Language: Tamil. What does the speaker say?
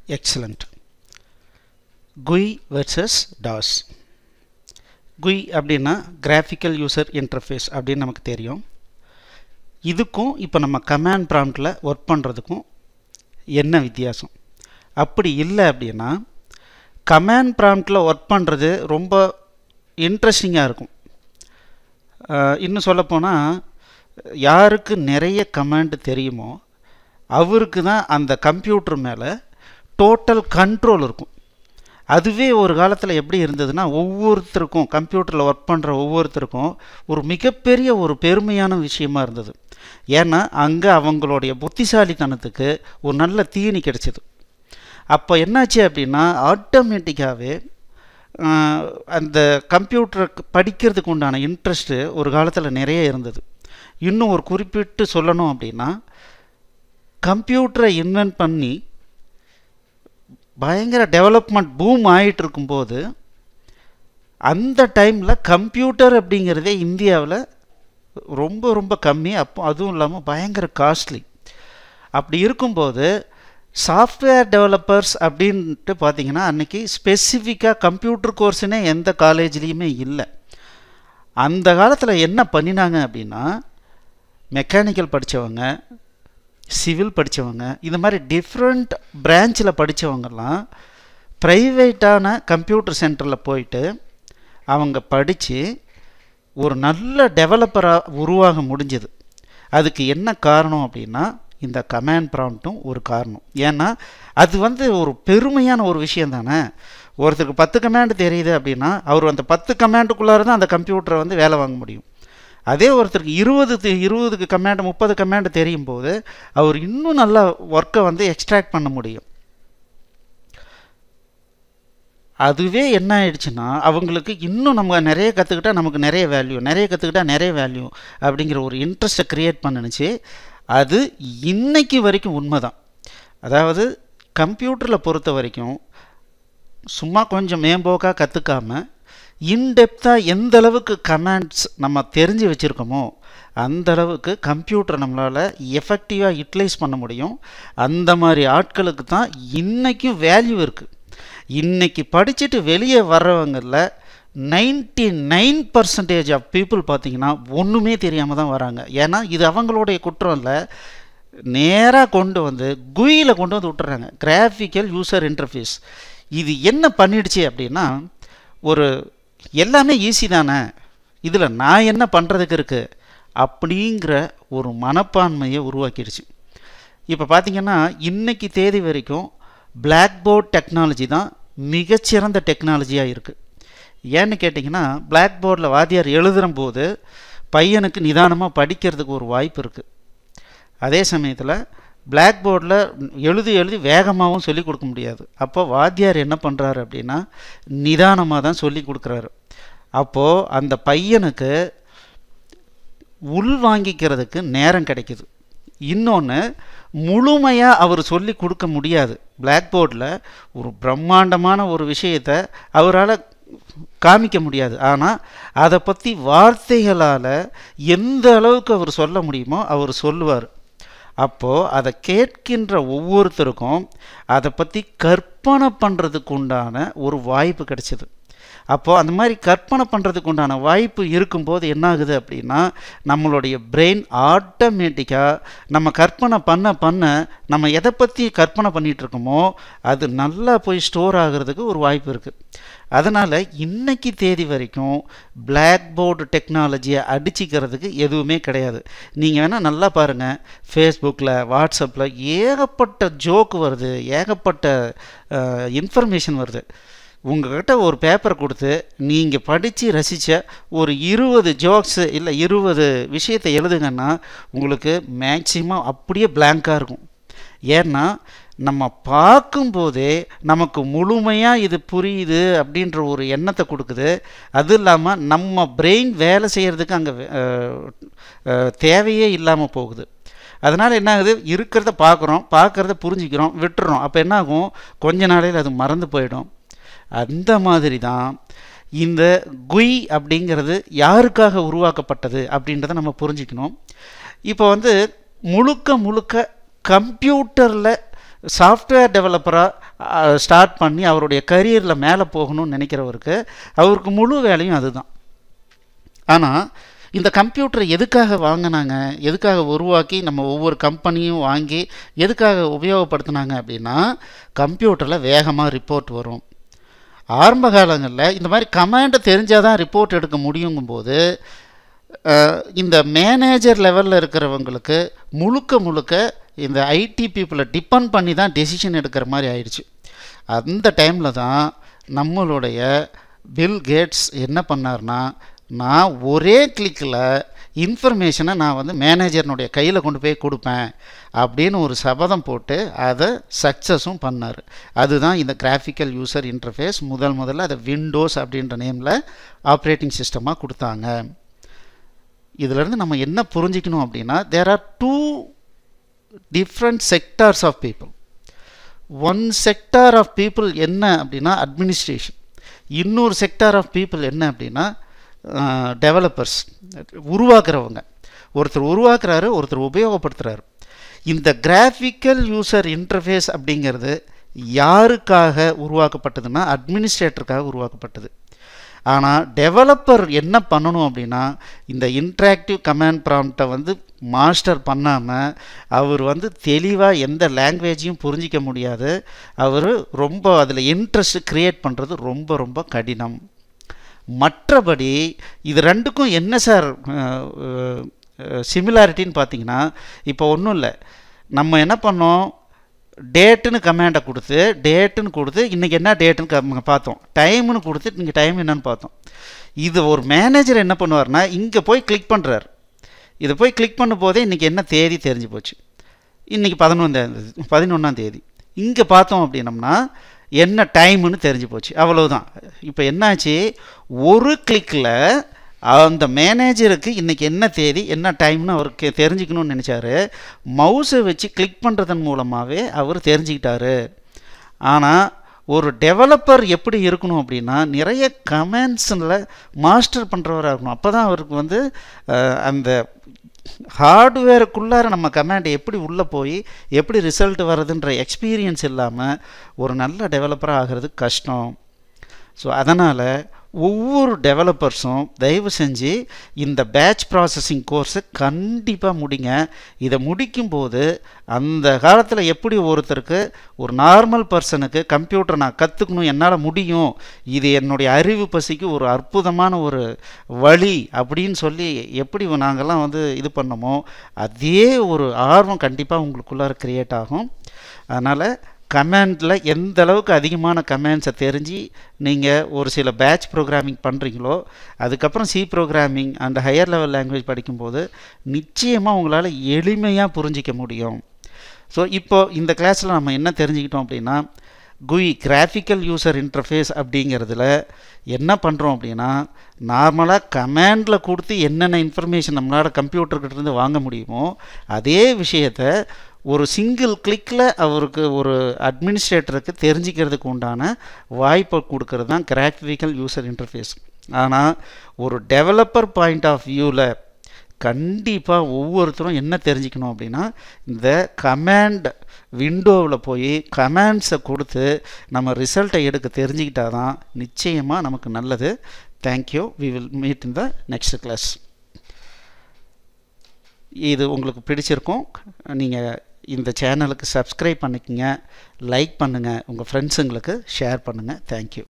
excellent GUI versus DOS GUI அப்படின்னா கிராஃபிக்கல் யூசர் இன்டர்ஃபேஸ் அப்படின்னு நமக்கு தெரியும் இதுக்கும் இப்போ நம்ம கமாண்ட் ப்ராம்ப்டில் ஒர்க் பண்ணுறதுக்கும் என்ன வித்தியாசம் அப்படி இல்லை அப்படின்னா கமாண்ட் ப்ராம்ப்டில் ஒர்க் பண்ணுறது ரொம்ப இன்ட்ரெஸ்டிங்காக இருக்கும் இன்னும் சொல்லப்போனால் யாருக்கு நிறைய கமாண்ட் தெரியுமோ அவருக்கு தான் அந்த கம்ப்யூட்டர் மேலே டோட்டல் கண்ட்ரோல் இருக்கும் அதுவே ஒரு காலத்தில் எப்படி இருந்ததுன்னா ஒவ்வொருத்தருக்கும் கம்ப்யூட்டரில் ஒர்க் பண்ணுற ஒவ்வொருத்தருக்கும் ஒரு மிகப்பெரிய ஒரு பெருமையான விஷயமா இருந்தது ஏன்னா அங்கே அவங்களுடைய புத்திசாலித்தனத்துக்கு ஒரு நல்ல தீனி கிடைச்சிது அப்போ என்னாச்சு அப்படின்னா ஆட்டோமேட்டிக்காகவே அந்த கம்ப்யூட்டரை படிக்கிறதுக்கு உண்டான இன்ட்ரெஸ்ட்டு ஒரு காலத்தில் நிறைய இருந்தது இன்னும் ஒரு குறிப்பிட்டு சொல்லணும் அப்படின்னா கம்ப்யூட்டரை இன்வென்ட் பண்ணி பயங்கர டெவலப்மெண்ட் பூம் ஆகிட்டு இருக்கும்போது அந்த டைமில் கம்ப்யூட்டர் அப்படிங்கிறதே இந்தியாவில் ரொம்ப ரொம்ப கம்மி அப்போ அதுவும் இல்லாமல் பயங்கர காஸ்ட்லி அப்படி இருக்கும்போது சாஃப்ட்வேர் டெவலப்பர்ஸ் அப்படின்ட்டு பார்த்தீங்கன்னா அன்றைக்கி ஸ்பெசிஃபிக்காக கம்ப்யூட்டர் கோர்ஸுனே எந்த காலேஜ்லேயுமே இல்லை அந்த காலத்தில் என்ன பண்ணினாங்க அப்படின்னா மெக்கானிக்கல் படித்தவங்க சிவில் படித்தவங்க இந்த மாதிரி டிஃப்ரெண்ட் பிரான்ச்சில் படித்தவங்கெல்லாம் ப்ரைவேட்டான கம்ப்யூட்டர் சென்டரில் போயிட்டு அவங்க படித்து ஒரு நல்ல டெவலப்பராக உருவாக முடிஞ்சது அதுக்கு என்ன காரணம் அப்படின்னா இந்த கமாண்ட் ப்ராம்ப்ட்டும் ஒரு காரணம் ஏன்னா அது வந்து ஒரு பெருமையான ஒரு விஷயம் தானே ஒருத்தருக்கு பத்து கமாண்ட் தெரியுது அப்படின்னா அவர் அந்த பத்து கமாண்டுக்குள்ளார தான் அந்த கம்ப்யூட்டரை வந்து வேலை வாங்க முடியும் அதே ஒருத்தருக்கு இருபது இருபதுக்கு கமாண்ட் முப்பது கமாண்ட் தெரியும் போது அவர் இன்னும் நல்லா ஒர்க்கை வந்து எக்ஸ்ட்ராக்ட் பண்ண முடியும் அதுவே என்ன ஆயிடுச்சுன்னா அவங்களுக்கு இன்னும் நம்ம நிறைய கற்றுக்கிட்டா நமக்கு நிறைய வேல்யூ நிறைய கற்றுக்கிட்டா நிறைய வேல்யூ அப்படிங்கிற ஒரு இன்ட்ரெஸ்ட்டை க்ரியேட் பண்ணுனுச்சு அது இன்னைக்கு வரைக்கும் உண்மை தான் அதாவது கம்ப்யூட்டரில் பொறுத்த வரைக்கும் சும்மா கொஞ்சம் மேம்போக்காக கற்றுக்காம இன்டெப்த்தாக எந்த அளவுக்கு கமாண்ட்ஸ் நம்ம தெரிஞ்சு வச்சுருக்கோமோ அந்த அளவுக்கு கம்ப்யூட்டரை நம்மளால் எஃபெக்டிவாக யூட்டிலைஸ் பண்ண முடியும் அந்த மாதிரி ஆட்களுக்கு தான் இன்றைக்கும் வேல்யூ இருக்குது இன்றைக்கி படிச்சுட்டு வெளியே வர்றவங்களில் ninety nine percentage of people பார்த்திங்கன்னா ஒன்றுமே தெரியாமல் தான் வராங்க ஏன்னா இது அவங்களுடைய குற்றம் இல்லை நேராக கொண்டு வந்து குயியில் கொண்டு வந்து விட்டுறாங்க கிராஃபிக்கல் யூசர் இன்டர்ஃபேஸ் இது என்ன பண்ணிடுச்சு அப்படின்னா ஒரு எல்லாமே ஈஸி தானே இதில் நான் என்ன பண்ணுறதுக்கு இருக்குது அப்படிங்கிற ஒரு மனப்பான்மையை உருவாக்கிடுச்சு இப்போ பார்த்திங்கன்னா இன்றைக்கி தேதி வரைக்கும் பிளாக் போர்ட் டெக்னாலஜி தான் மிகச்சிறந்த டெக்னாலஜியாக இருக்குது ஏன்னு கேட்டிங்கன்னா பிளாக் போர்டில் வாத்தியார் எழுதுகிற போது பையனுக்கு நிதானமாக படிக்கிறதுக்கு ஒரு வாய்ப்பு இருக்குது அதே சமயத்தில் பிளாக் போர்டில் எழுதி எழுதி வேகமாகவும் சொல்லி கொடுக்க முடியாது அப்போ வாத்தியார் என்ன பண்ணுறாரு அப்படின்னா நிதானமாக தான் சொல்லி கொடுக்குறாரு அப்போது அந்த பையனுக்கு உள் வாங்கிக்கிறதுக்கு நேரம் கிடைக்குது இன்னொன்று முழுமையாக அவர் சொல்லி கொடுக்க முடியாது பிளாக் போர்டில் ஒரு பிரம்மாண்டமான ஒரு விஷயத்தை அவரால் காமிக்க முடியாது ஆனால் அதை பற்றி வார்த்தைகளால் எந்த அளவுக்கு அவர் சொல்ல முடியுமோ அவர் சொல்லுவார் அப்போது அதை கேட்கின்ற ஒவ்வொருத்தருக்கும் அதை பற்றி கற்பனை பண்ணுறதுக்கு உண்டான ஒரு வாய்ப்பு கிடைச்சிது அப்போது அந்த மாதிரி கற்பனை பண்ணுறதுக்கு உண்டான வாய்ப்பு இருக்கும்போது என்ன ஆகுது அப்படின்னா நம்மளுடைய பிரெயின் ஆட்டோமேட்டிக்காக நம்ம கற்பனை பண்ண பண்ண நம்ம எதை பற்றி கற்பனை பண்ணிகிட்ருக்கோமோ அது நல்லா போய் ஸ்டோர் ஆகிறதுக்கு ஒரு வாய்ப்பு இருக்குது அதனால் இன்றைக்கி தேதி வரைக்கும் பிளாக் போர்டு டெக்னாலஜியை அடிச்சிக்கிறதுக்கு எதுவுமே கிடையாது நீங்கள் வேணால் நல்லா பாருங்கள் ஃபேஸ்புக்கில் வாட்ஸ்அப்பில் ஏகப்பட்ட ஜோக்கு வருது ஏகப்பட்ட இன்ஃபர்மேஷன் வருது உங்கள்கிட்ட ஒரு பேப்பரை கொடுத்து நீங்கள் படித்து ரசித்த ஒரு இருபது ஜோக்ஸு இல்லை இருபது விஷயத்தை எழுதுங்கன்னா உங்களுக்கு மேக்சிமம் அப்படியே பிளாங்காக இருக்கும் ஏன்னா நம்ம பார்க்கும்போதே நமக்கு முழுமையாக இது புரியுது அப்படின்ற ஒரு எண்ணத்தை கொடுக்குது அது இல்லாமல் நம்ம பிரெயின் வேலை செய்கிறதுக்கு அங்கே தேவையே இல்லாமல் போகுது அதனால் என்ன ஆகுது இருக்கிறத பார்க்குறோம் பார்க்குறத புரிஞ்சுக்கிறோம் விட்டுறோம் அப்போ என்ன ஆகும் கொஞ்ச நாளையில் அது மறந்து போயிடும் அந்த மாதிரி தான் இந்த குய் அப்படிங்கிறது யாருக்காக உருவாக்கப்பட்டது அப்படின்றத நம்ம புரிஞ்சுக்கணும் இப்போ வந்து முழுக்க முழுக்க கம்ப்யூட்டரில் சாஃப்ட்வேர் டெவலப்பராக ஸ்டார்ட் பண்ணி அவருடைய கரியரில் மேலே போகணும்னு நினைக்கிறவருக்கு அவருக்கு முழு வேலையும் அதுதான் ஆனால் இந்த கம்ப்யூட்டரை எதுக்காக வாங்கினாங்க எதுக்காக உருவாக்கி நம்ம ஒவ்வொரு கம்பெனியும் வாங்கி எதுக்காக உபயோகப்படுத்தினாங்க அப்படின்னா கம்ப்யூட்டரில் வேகமாக ரிப்போர்ட் வரும் ஆரம்ப காலங்களில் இந்த மாதிரி கமாண்டை தெரிஞ்சால் தான் ரிப்போர்ட் எடுக்க முடியுங்கும்போது இந்த மேனேஜர் லெவலில் இருக்கிறவங்களுக்கு முழுக்க முழுக்க இந்த ஐடி பீப்புளை டிபெண்ட் பண்ணி தான் டெசிஷன் எடுக்கிற மாதிரி ஆயிடுச்சு அந்த டைமில் தான் நம்மளுடைய பில் கேட்ஸ் என்ன பண்ணார்னா நான் ஒரே கிளிக்கில் இன்ஃபர்மேஷனை நான் வந்து மேனேஜர்னுடைய கையில் கொண்டு போய் கொடுப்பேன் அப்படின்னு ஒரு சபதம் போட்டு அதை சக்ஸஸும் பண்ணார் அதுதான் இந்த கிராஃபிக்கல் யூசர் இன்டர்ஃபேஸ் முதல் முதல்ல அதை விண்டோஸ் அப்படின்ற நேமில் ஆப்ரேட்டிங் சிஸ்டமாக கொடுத்தாங்க இதிலேருந்து நம்ம என்ன புரிஞ்சிக்கணும் அப்படின்னா there are two different sectors of people one sector of people என்ன அப்படின்னா அட்மினிஸ்ட்ரேஷன் இன்னொரு செக்டார் ஆஃப் பீப்புள் என்ன அப்படின்னா டெவலப்பர்ஸ் உருவாக்குறவங்க ஒருத்தர் உருவாக்குறாரு ஒருத்தர் உபயோகப்படுத்துகிறாரு இந்த கிராஃபிக்கல் யூசர் இன்டர்ஃபேஸ் அப்படிங்கிறது யாருக்காக உருவாக்கப்பட்டதுன்னா அட்மினிஸ்ட்ரேட்டருக்காக உருவாக்கப்பட்டது ஆனால் டெவலப்பர் என்ன பண்ணணும் அப்படின்னா இந்த இன்ட்ராக்டிவ் கமாண்ட் ப்ராம்ப்டை வந்து மாஸ்டர் பண்ணாமல் அவர் வந்து தெளிவாக எந்த லாங்குவேஜையும் புரிஞ்சிக்க முடியாது அவர் ரொம்ப அதில் இன்ட்ரெஸ்ட் க்ரியேட் பண்ணுறது ரொம்ப ரொம்ப கடினம் மற்றபடி இது ரெண்டுக்கும் என்ன சார் சிமிலாரிட்டின்னு பார்த்தீங்கன்னா இப்போ ஒன்றும் இல்லை நம்ம என்ன பண்ணோம் டேட்டுன்னு கமாண்டை கொடுத்து டேட்டுன்னு கொடுத்து இன்றைக்கி என்ன டேட்டுன்னு பார்த்தோம் டைம்னு கொடுத்து இன்றைக்கி டைம் என்னன்னு பார்த்தோம் இது ஒரு மேனேஜர் என்ன பண்ணுவார்னா இங்கே போய் கிளிக் பண்ணுறாரு இதை போய் கிளிக் பண்ணும் போதே இன்றைக்கி என்ன தேதி தெரிஞ்சு போச்சு இன்றைக்கி பதினொன்றாந்தேதி பதினொன்றாம் தேதி இங்கே பார்த்தோம் அப்படின்னம்னா என்ன டைமுன்னு தெரிஞ்சு போச்சு அவ்வளவுதான் இப்போ என்னாச்சு ஒரு கிளிக்கில் அந்த மேனேஜருக்கு இன்றைக்கி என்ன தேதி என்ன டைம்னு அவருக்கு தெரிஞ்சுக்கணும்னு நினச்சாரு மவுஸை வச்சு கிளிக் பண்ணுறதன் மூலமாகவே அவர் தெரிஞ்சுக்கிட்டாரு ஆனால் ஒரு டெவலப்பர் எப்படி இருக்கணும் அப்படின்னா நிறைய கமெண்ட்ஸில் மாஸ்டர் பண்ணுறவராக இருக்கணும் அப்போ தான் அவருக்கு வந்து அந்த ஹார்ட்வேருக்குள்ளார நம்ம கமாண்ட் எப்படி உள்ளே போய் எப்படி ரிசல்ட் வருதுன்ற எக்ஸ்பீரியன்ஸ் இல்லாமல் ஒரு நல்ல டெவலப்பராக ஆகிறது கஷ்டம் ஸோ அதனால் ஒவ்வொரு டெவலப்பர்ஸும் தயவு செஞ்சு இந்த பேட்ச் ப்ராசஸிங் கோர்ஸை கண்டிப்பாக முடிங்க இதை முடிக்கும்போது அந்த காலத்தில் எப்படி ஒருத்தருக்கு ஒரு நார்மல் பர்சனுக்கு கம்ப்யூட்டர் நான் கற்றுக்கணும் என்னால் முடியும் இது என்னுடைய அறிவு பசிக்கு ஒரு அற்புதமான ஒரு வழி அப்படின்னு சொல்லி எப்படி நாங்கள்லாம் வந்து இது பண்ணமோ அதே ஒரு ஆர்வம் கண்டிப்பாக உங்களுக்குள்ளார க்ரியேட் ஆகும் அதனால் கமெண்டில் எந்த அளவுக்கு அதிகமான கமெண்ட்ஸை தெரிஞ்சு நீங்கள் ஒரு சில பேட்ச் ப்ரோக்ராமிங் பண்ணுறீங்களோ அதுக்கப்புறம் C programming and higher level language படிக்கும்போது நிச்சயமாக உங்களால் எளிமையாக புரிஞ்சிக்க முடியும் ஸோ இப்போது இந்த கிளாஸில் நம்ம என்ன தெரிஞ்சுக்கிட்டோம் அப்படின்னா குய் கிராஃபிக்கல் யூசர் இன்டர்ஃபேஸ் அப்படிங்கிறதுல என்ன பண்ணுறோம் அப்படின்னா நார்மலாக கமாண்டில் கொடுத்து என்னென்ன இன்ஃபர்மேஷன் நம்மளால் கம்ப்யூட்டர்கிட்டேருந்து வாங்க முடியுமோ அதே விஷயத்தை ஒரு சிங்கிள் கிளிக்கில் அவருக்கு ஒரு அட்மினிஸ்ட்ரேட்டருக்கு தெரிஞ்சுக்கிறதுக்கு உண்டான வாய்ப்பை கொடுக்கறது தான் கிராஃபிக்கல் யூசர் இன்டர்ஃபேஸ் ஆனால் ஒரு டெவலப்பர் பாயிண்ட் ஆஃப் வியூவில் கண்டிப்பாக ஒவ்வொருத்தரும் என்ன தெரிஞ்சுக்கணும் அப்படின்னா இந்த கமாண்ட் விண்டோவில் போய் கமாண்ட்ஸை கொடுத்து நம்ம ரிசல்ட்டை எடுக்க தெரிஞ்சுக்கிட்டா தான் நிச்சயமாக நமக்கு நல்லது thank you we will meet in the next class இது உங்களுக்கு பிடிச்சிருக்கும் நீங்கள் இந்த சேனலுக்கு சப்ஸ்கிரைப் பண்ணிக்கங்க லைக் பண்ணுங்கள் உங்கள் ஃப்ரெண்ட்ஸுங்களுக்கு ஷேர் பண்ணுங்கள் தேங்க்யூ